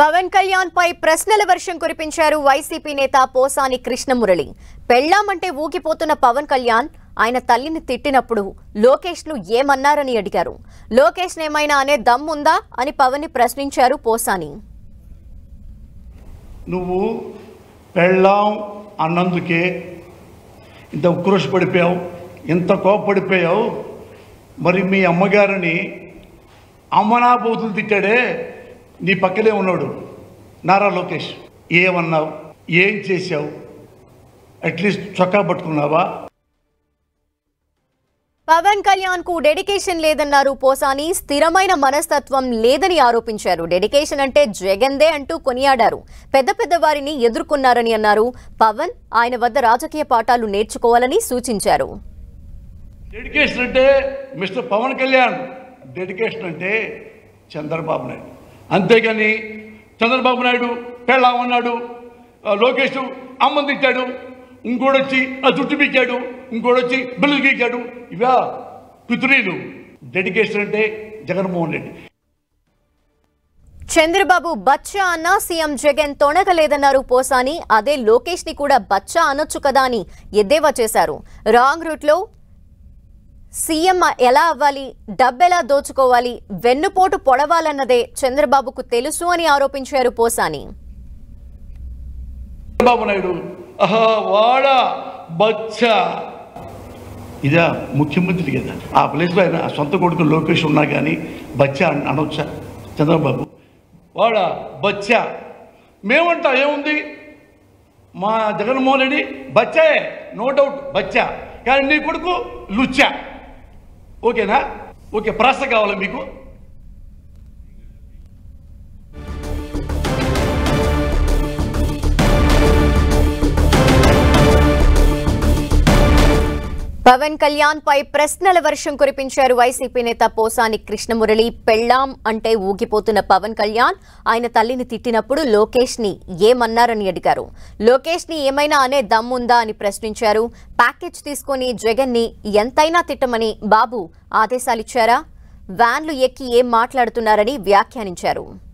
పవన్ కళ్యాణ్ పై ప్రశ్నల వర్షం కురిపించారు వైసీపీ నేత పోసాని కృష్ణమురళి పెళ్ళామంటే ఊగిపోతున్న పవన్ కళ్యాణ్ ఆయన తల్లిని తిట్టినప్పుడు లోకేష్ ను ఏమన్నారని అడిగారు లోకేష్ ఏమైనా అనే దమ్ముందా అని పవన్ ని ప్రశ్నించారు పోసాని నువ్వు పెళ్ళాం అన్నందుకే ఇంత ఉక్రోషపడిపోయావు ఇంత కోపపడిపోయావు మరి మీ అమ్మగారిని అమ్మనాబోతులు తిట్టాడే నీ పక్కనే ఉన్నాడు నారా లోకేష్ ఏమన్నావు ఏం చేశావు అట్లీస్ట్ చొక్కా పట్టుకున్నావా పవన్ కళ్యాణ్ కు డెడికేషన్ లేదన్నారు పోసాని స్థిరమైన మనస్తత్వం లేదని ఆరోపించారు డెడికేషన్ అంటే జగందే అంటూ కొనియాడారు పెద్ద పెద్ద వారిని ఎదుర్కొన్నారని అన్నారు పవన్ ఆయన వద్ద రాజకీయ పాఠాలు నేర్చుకోవాలని సూచించారు డెడికేషన్ అంటే మిస్టర్ పవన్ కళ్యాణ్ డెడికేషన్ అంటే చంద్రబాబు నాయుడు అంతేగాని చంద్రబాబు నాయుడు పెళ్ళామన్నాడు ఆ, లోకేష్ అమ్మని తిట్టాడు ఇంకోడొచ్చి ఆ జుట్టు పీకాడు ఇంకోడొచ్చి బిల్లు గీకాడు ఇవా పితురీలు డెడికేషన్ అంటే జగన్మోహన్ రెడ్డి చంద్రబాబు బచ్చా అన్న సీఎం జగన్ తొణగలేదన్నారు పోసాని అదే లోకేష్ ని కూడా బచ్చా అనొచ్చు కదా అని ఎద్దేవా చేశారు రాంగ్ రూట్ లో సీఎం ఎలా అవ్వాలి డబ్బెలా దోచుకోవాలి వెన్నుపోటు పొడవాలన్నదే చంద్రబాబుకు తెలుసు అని ఆరోపించారు పోసాని చంద్రబాబు నాయుడు ఆహా వాడా బచ్చా ఇదా ముఖ్యమంత్రి కదా ఆ ప్లేస్లో ఆయన ఆ సొంత కొడుకు లోకేష్ ఉన్నా కానీ బచ్చా అన- అనొచ్చా చంద్రబాబు వాడా బచ్చా మేమంటా ఏముంది మా జగన్మోహన్ రెడ్డి బచ్చాయే నో డౌట్ బచ్చా కానీ నీ కొడుకు లుచ్చా ఓకేనా ఓకే ప్రాస కావాలా మీకు పవన్ కళ్యాణ్ పై ప్రశ్నల వర్షం కురిపించారు వైసీపీ నేత పోసాని కృష్ణమురళి పెళ్ళాం అంటే ఊగిపోతున్న పవన్ కళ్యాణ్ ఆయన తల్లిని తిట్టినప్పుడు లోకేష్ ని ఏమన్నారని అడిగారు లోకేష్ ని ఏమైనా అనే దమ్ముందా అని ప్రశ్నించారు ప్యాకేజ్ తీసుకుని జగన్ ని ఎంతైనా తిట్టమని బాబు ఆదేశాలిచ్చారా వ్యాన్లు ఎక్కి ఏం మాట్లాడుతున్నారని వ్యాఖ్యానించారు